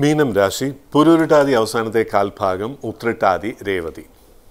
മീനം രാശി പുരുരുട്ടാതി അവസാനത്തെ കാൽഭാഗം ഉത്രിട്ടാതി രേവതി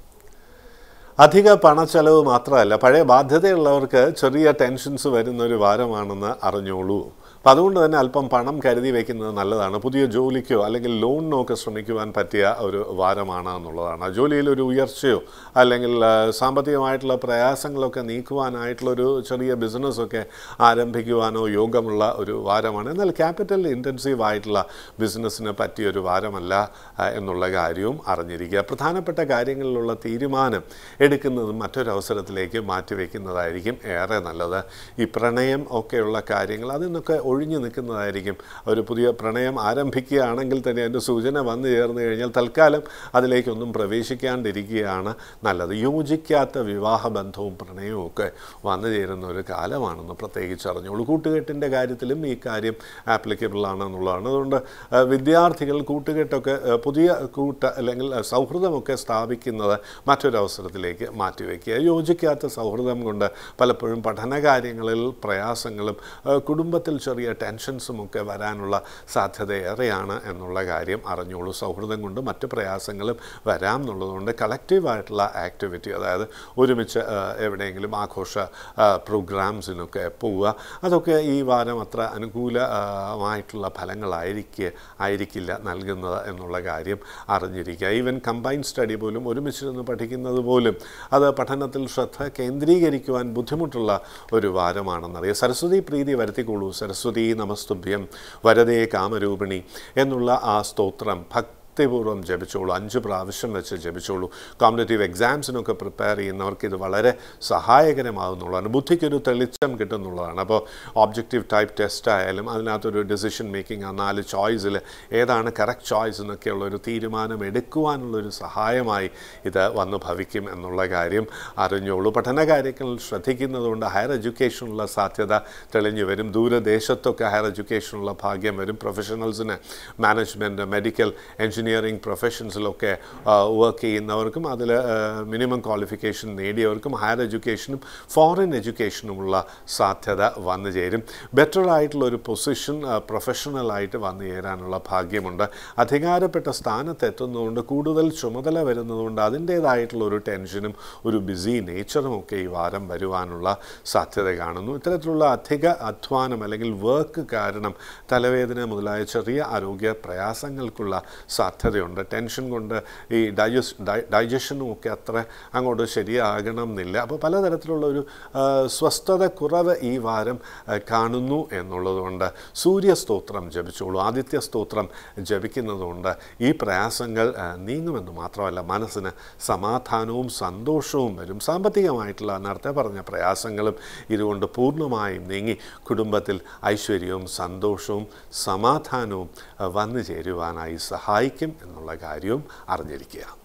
അധിക പണച്ചെലവ് മാത്രമല്ല പഴയ ബാധ്യതയുള്ളവർക്ക് ചെറിയ ടെൻഷൻസ് വരുന്ന ഒരു വാരമാണെന്ന് അറിഞ്ഞോളൂ അപ്പം അതുകൊണ്ട് തന്നെ അല്പം പണം കരുതി വയ്ക്കുന്നത് നല്ലതാണ് പുതിയ ജോലിക്കോ അല്ലെങ്കിൽ ലോണിനോ ഒക്കെ ശ്രമിക്കുവാൻ പറ്റിയ ഒരു വാരമാണ് എന്നുള്ളതാണ് ജോലിയിൽ ഒരു ഉയർച്ചയോ അല്ലെങ്കിൽ ആ, സാമ്പത്തികമായിട്ടുള്ള പ്രയാസങ്ങളൊക്കെ നീക്കുവാനായിട്ടുള്ളൊരു ചെറിയ ബിസിനസ്സൊക്കെ ആരംഭിക്കുവാനോ യോഗമുള്ള ഒരു വാരമാണ് എന്നാൽ ക്യാപിറ്റൽ ഇൻറ്റൻസീവ് ആയിട്ടുള്ള ബിസിനസ്സിന് പറ്റിയൊരു വാരമല്ല ആ, എന്നുള്ള കാര്യവും അറിഞ്ഞിരിക്കുക പ്രധാനപ്പെട്ട കാര്യങ്ങളിലുള്ള തീരുമാനം എടുക്കുന്നതും മറ്റൊരവസരത്തിലേക്ക് മാറ്റിവെക്കുന്നതായിരിക്കും ഏറെ നല്ലത് ഈ പ്രണയം ഒക്കെയുള്ള കാര്യങ്ങൾ അതിൽ നിന്നൊക്കെ ഒഴിഞ്ഞു നിൽക്കുന്നതായിരിക്കും ഒരു പുതിയ പ്രണയം ആരംഭിക്കുകയാണെങ്കിൽ തന്നെ അതിൻ്റെ സൂചന വന്നു ചേർന്ന് കഴിഞ്ഞാൽ തൽക്കാലം അതിലേക്കൊന്നും പ്രവേശിക്കാണ്ടിരിക്കുകയാണ് നല്ലത് യോജിക്കാത്ത വിവാഹ ബന്ധവും പ്രണയവും ഒക്കെ വന്നു ചേരുന്ന ഒരു കാലമാണെന്ന് പ്രത്യേകിച്ച് അറിഞ്ഞോളൂ കൂട്ടുകെട്ടിൻ്റെ കാര്യത്തിലും ഈ കാര്യം ആപ്ലിക്കബിൾ ആണെന്നുള്ളതാണ് അതുകൊണ്ട് ആ, വിദ്യാർത്ഥികൾ കൂട്ടുകെട്ടൊക്കെ ആ, പുതിയ കൂട്ട അല്ലെങ്കിൽ ആ, സൗഹൃദമൊക്കെ സ്ഥാപിക്കുന്നത് മറ്റൊരവസരത്തിലേക്ക് മാറ്റിവെക്കുക യോജിക്കാത്ത സൗഹൃദം കൊണ്ട് പലപ്പോഴും പഠനകാര്യങ്ങളിൽ പ്രയാസങ്ങളും ആ, കുടുംബത്തിൽ ചെറിയ ടെൻഷൻസും ഒക്കെ വരാനുള്ള സാധ്യത ഏറെയാണ് എന്നുള്ള കാര്യം അറിഞ്ഞോളൂ സൗഹൃദം കൊണ്ട് മറ്റ് പ്രയാസങ്ങളും വരാം എന്നുള്ളതുകൊണ്ട് കളക്റ്റീവായിട്ടുള്ള ആക്ടിവിറ്റി അതായത് ഒരുമിച്ച് ആ, എവിടെയെങ്കിലും ആഘോഷ ആ, പ്രോഗ്രാംസിനൊക്കെ പോവുക അതൊക്കെ ഈ വാരം അത്ര അനുകൂലമായിട്ടുള്ള ഫലങ്ങളായിരിക്കുക ആയിരിക്കില്ല നൽകുന്നത് എന്നുള്ള കാര്യം അറിഞ്ഞിരിക്കുക ഈവൻ കമ്പൈൻ സ്റ്റഡി പോലും ഒരുമിച്ചിരുന്ന് പഠിക്കുന്നത് പോലും അത് പഠനത്തിൽ ശ്രദ്ധ കേന്ദ്രീകരിക്കുവാൻ ബുദ്ധിമുട്ടുള്ള ഒരു വാരമാണെന്നറിയാം സരസ്വതി പ്രീതി വരുത്തിക്കൊള്ളൂ സരസ്വതി നമസ്തുഭ്യം വരദേ കാമരൂപിണി എന്നുള്ള ആ സ്തോത്രം ഭക്തി ഭക്തിപൂർവ്വം ജപിച്ചോളൂ അഞ്ച് പ്രാവശ്യം വെച്ച് ജപിച്ചോളൂ കോമ്പറ്റേറ്റീവ് എക്സാംസിനൊക്കെ പ്രിപ്പയർ ചെയ്യുന്നവർക്ക് ഇത് വളരെ സഹായകരമാകുന്നുള്ളതാണ് ബുദ്ധിക്കൊരു തെളിച്ചം കിട്ടുന്നുള്ളതാണ് അപ്പോൾ ഒബ്ജക്റ്റീവ് ടൈപ്പ് ടെസ്റ്റ് ആയാലും അതിനകത്തൊരു ഡിസിഷൻ മേക്കിംഗ് ആ നാല് ചോയ്സിൽ ഏതാണ് കറക്റ്റ് ചോയ്സ് എന്നൊക്കെയുള്ള ഒരു തീരുമാനം എടുക്കുവാനുള്ളൊരു സഹായമായി ഇത് വന്നു ഭവിക്കും എന്നുള്ള കാര്യം അറിഞ്ഞോളൂ പഠന കാര്യങ്ങളിൽ ശ്രദ്ധിക്കുന്നതുകൊണ്ട് ഹയർ എഡ്യൂക്കേഷനുള്ള സാധ്യത തെളിഞ്ഞു വരും ദൂരദേശത്തൊക്കെ ഹയർ എഡ്യൂക്കേഷനുള്ള ഭാഗ്യം വരും പ്രൊഫഷണൽസിന് മാനേജ്മെൻറ്റ് മെഡിക്കൽ എഞ്ചിനീയറിംഗ് പ്രൊഫഷൻസിലൊക്കെ വർക്ക് ചെയ്യുന്നവർക്കും അതിൽ മിനിമം ക്വാളിഫിക്കേഷൻ നേടിയവർക്കും ഹയർ എഡ്യൂക്കേഷനും ഫോറിൻ എഡ്യൂക്കേഷനുമുള്ള സാധ്യത വന്നു ചേരും ബെറ്റർ ആയിട്ടുള്ള ഒരു പൊസിഷൻ പ്രൊഫഷണലായിട്ട് വന്നു ചേരാനുള്ള ഭാഗ്യമുണ്ട് അധികാരപ്പെട്ട സ്ഥാനത്ത് എത്തുന്നതുകൊണ്ട് കൂടുതൽ ചുമതല വരുന്നതുകൊണ്ട് അതിൻ്റേതായിട്ടുള്ള ഒരു ടെൻഷനും ഒരു ബിസി നേച്ചറും ഒക്കെ ഈ വാരം വരുവാനുള്ള സാധ്യത കാണുന്നു ഇത്തരത്തിലുള്ള അധിക അധ്വാനം അല്ലെങ്കിൽ വർക്ക് കാരണം തലവേദന മുതലായ ചെറിയ ആരോഗ്യ പ്രയാസങ്ങൾക്കുള്ള സാധ്യതയുണ്ട് ടെൻഷൻ കൊണ്ട് ഈ ഡൈജസ് ഡൈജഷനും ഒക്കെ അത്ര അങ്ങോട്ട് ശരിയാകണം എന്നില്ല അപ്പോൾ പലതരത്തിലുള്ള ഒരു ആ, സ്വസ്ഥത കുറവ് ഈ വാരം ആ, കാണുന്നു എന്നുള്ളതുകൊണ്ട് സൂര്യസ്തോത്രം ജപിച്ചോളൂ ആദിത്യ സ്തോത്രം ജപിക്കുന്നതുകൊണ്ട് ഈ പ്രയാസങ്ങൾ ആ, നീങ്ങുമെന്ന് മാത്രമല്ല മനസ്സിന് സമാധാനവും സന്തോഷവും വരും സാമ്പത്തികമായിട്ടുള്ള നേരത്തെ പറഞ്ഞ പ്രയാസങ്ങളും ഇതുകൊണ്ട് പൂർണ്ണമായും നീങ്ങി കുടുംബത്തിൽ ഐശ്വര്യവും സന്തോഷവും സമാധാനവും ആ, വന്നു ചേരുവാനായി സഹായിക്കും എന്നുള്ള കാര്യവും അറിഞ്ഞിരിക്കുക